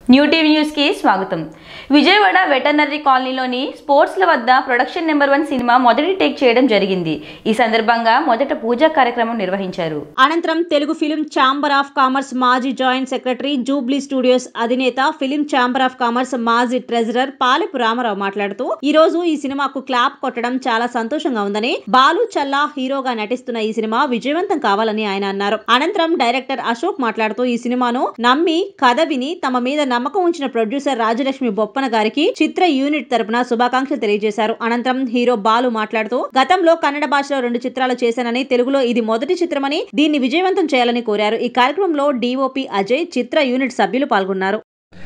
new TV న్యూస్కి స్వాగతం Vijayawada veterinary కాలనీలోని స్పోర్ట్స్ల వద్ద ప్రొడక్షన్ నెంబర్ వన్ సినిమా మొదటి టేక్ చేయడం జరిగింది ఈ సందర్భంగా మొదట పూజా కార్యక్రమం నిర్వహించారు అనంతరం Telugu film chamber of commerce మాజీ జాయింట్ సెక్రటరీ జూబ్లీ స్టూడియోస్ అధినేత ఫిలిం ఛాంబర్ ఆఫ్ కామర్స్ మాజీ ట్రెజరర్ పాలెపు రామారావు మాట్లాడుతూ ఈ రోజు ఈ సినిమాకు క్లాప్ కొట్టడం చాలా సంతోషంగా ఉందని బాలు చల్లా హీరోగా నటిస్తున్న ఈ సినిమా విజయవంతం కావాలని ఆయన అన్నారు అనంతరం డైరెక్టర్ అశోక్ మాట్లాడుతూ ఈ సినిమాను నమ్మి కథ విని తమ మీద నమ్మకం ఉంచిన ప్రొడ్యూసర్ రాజలక్ష్మి బొప్పన గారికి చిత్ర యూనిట్ తరపున శుభాకాంక్షలు తెలియజేశారు అనంతరం హీరో బాలు మాట్లాడుతూ గతంలో కన్నడ భాషలో రెండు చిత్రాలు చేశానని తెలుగులో ఇది మొదటి చిత్రమని దీన్ని విజయవంతం చేయాలని కోరారు ఈ కార్యక్రమంలో డిఓపి అజయ్ చిత్ర యూనిట్ సభ్యులు పాల్గొన్నారు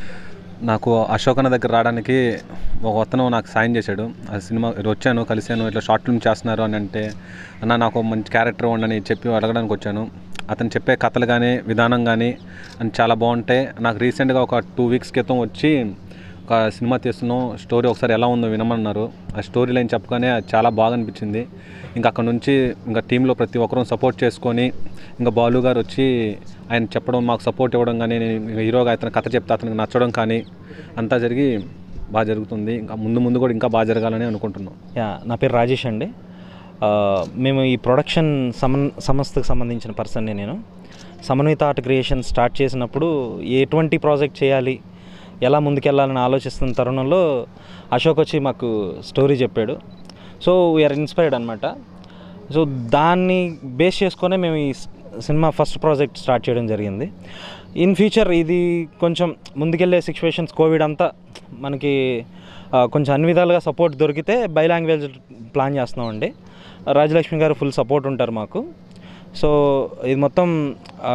నాకు అశోక్ అన్న దగ్గర రావడానికి ఒక అతను నాకు సాయం చేశాడు ఆ సినిమా ఈరోజు వచ్చాను కలిశాను ఇట్లా షార్ట్ ఫిల్మ్ చేస్తున్నారు అని అంటే అన్న నాకు ఒక మంచి క్యారెక్టర్ ఉండని చెప్పి అడగడానికి వచ్చాను అతను చెప్పే కథలు కానీ విధానం కానీ అని చాలా బాగుంటాయి నాకు రీసెంట్గా ఒక టూ వీక్స్ క్రితం వచ్చి ఒక సినిమా తీస్తున్నాం స్టోరీ ఒకసారి ఎలా ఉందో వినమన్నారు ఆ స్టోరీ లైన్ చెప్పగానే అది చాలా బాగా అనిపించింది ఇంకా అక్కడ నుంచి ఇంకా టీంలో ప్రతి ఒక్కరూ సపోర్ట్ చేసుకొని ఇంకా బాలు గారు వచ్చి ఆయన చెప్పడం మాకు సపోర్ట్ ఇవ్వడం కానీ నేను హీరోగా అతను కథ చెప్తే అతనికి నచ్చడం కానీ అంతా జరిగి బాగా జరుగుతుంది ఇంకా ముందు ముందు కూడా ఇంకా బాగా జరగాలని అనుకుంటున్నాం యా నా పేరు రాజేష్ అండి ఆ, మేము ఈ ప్రొడక్షన్ సమన్ సంస్థకు సంబంధించిన పర్సన్ని నేను సమన్విత ఆర్ట్ క్రియేషన్ స్టార్ట్ చేసినప్పుడు ఎటువంటి ప్రాజెక్ట్ చేయాలి ఎలా ముందుకెళ్ళాలని ఆలోచిస్తున్న తరుణంలో అశోక్ వచ్చి మాకు స్టోరీ చెప్పాడు సో వీఆర్ ఇన్స్పైర్డ్ అనమాట సో దాన్ని బేస్ చేసుకొనే మేము ఈ స్- సినిమా ఫస్ట్ ప్రాజెక్ట్ స్టార్ట్ చేయడం జరిగింది ఇన్ ఫ్యూచర్ ఇది కొంచెం ముందుకెళ్ళే సిచ్యువేషన్స్ కోవిడ్ అంతా మనకి ఆ, కొంచెం అన్ని విధాలుగా సపోర్ట్ దొరికితే బై లాంగ్వేజ్ ప్లాన్ చేస్తున్నామండి రాజలక్ష్మి గారు ఫుల్ సపోర్ట్ ఉంటారు మాకు సో ఇది మొత్తం ఆ,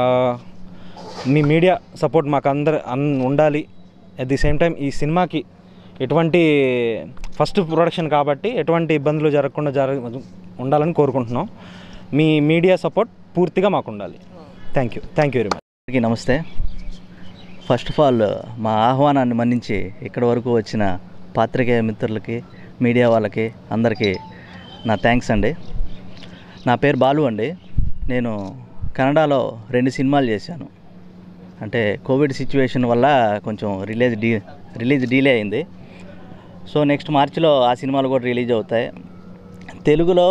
మీ మీడియా సపోర్ట్ మాకు అందరు అన్ ఉండాలి అట్ ది సేమ్ టైం ఈ సినిమాకి ఎటువంటి ఫస్ట్ ప్రొడక్షన్ కాబట్టి ఎటువంటి ఇబ్బందులు జరగకుండా జరగ ఉండాలని కోరుకుంటున్నాం మీ మీడియా సపోర్ట్ పూర్తిగా మాకు ఉండాలి thank you thank you very much అందరికీ నమస్తే ఫస్ట్ ఆఫ్ ఆల్ మా ఆహ్వానాన్ని మన్నించి ఇక్కడి వరకు వచ్చిన పాత్రికేయ మిత్రులకి మీడియా వాళ్ళకి అందరికీ నా థ్యాంక్స్ అండి నా పేరు బాలు అండి నేను కన్నడలో రెండు సినిమాలు చేశాను అంటే కోవిడ్ సిచ్యువేషన్ వల్ల కొంచెం రిలీజ్ డీ రిలీజ్ డీలే అయింది సో నెక్స్ట్ మార్చిలో ఆ సినిమాలు కూడా రిలీజ్ అవుతాయి తెలుగులో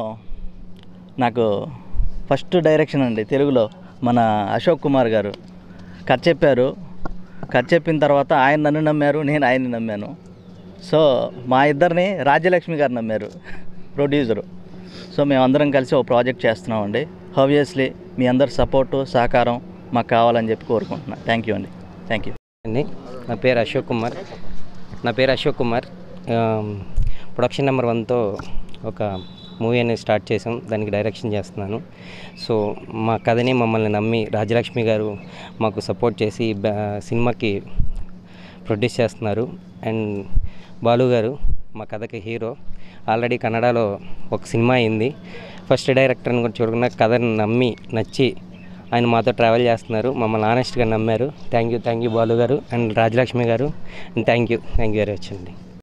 నాకు ఫస్ట్ డైరెక్షన్ అండి తెలుగులో మన అశోక్ కుమార్ గారు కథ చెప్పారు కథ చెప్పిన తర్వాత ఆయన నన్ను నమ్మారు నేను ఆయన్ని నమ్మాను సో మా ఇద్దరిని రాజ్యలక్ష్మి గారు నమ్మారు ప్రొడ్యూసరు సో మేమందరం కలిసి ఒక ప్రాజెక్ట్ చేస్తున్నామండి ఆబ్వియస్లీ మీ అందరి సపోర్టు సహకారం మాకు కావాలని చెప్పి కోరుకుంటున్నాను థ్యాంక్ యూ అండి థ్యాంక్ యూ అండి నా పేరు అశోక్ కుమార్ నా పేరు Ashok Kumar um, production number వన్తో ఒక మూవీ అనేది స్టార్ట్ చేసాం దానికి డైరెక్షన్ చేస్తున్నాను సో మా కథని మమ్మల్ని నమ్మి రాజలక్ష్మి గారు మాకు సపోర్ట్ చేసి బా- సినిమాకి ప్రొడ్యూస్ చేస్తున్నారు అండ్ బాలు గారు మా కథకి హీరో ఆల్రెడీ కన్నడలో ఒక సినిమా అయింది ఫస్ట్ డైరెక్టర్ని కూడా చూడకుండా కథని నమ్మి నచ్చి ఆయన మాతో ట్రావెల్ చేస్తున్నారు మమ్మల్ని ఆనెస్ట్గా నమ్మారు thank you thank you Balu గారు అండ్ రాజలక్ష్మి గారు and thank you thank you very much అండి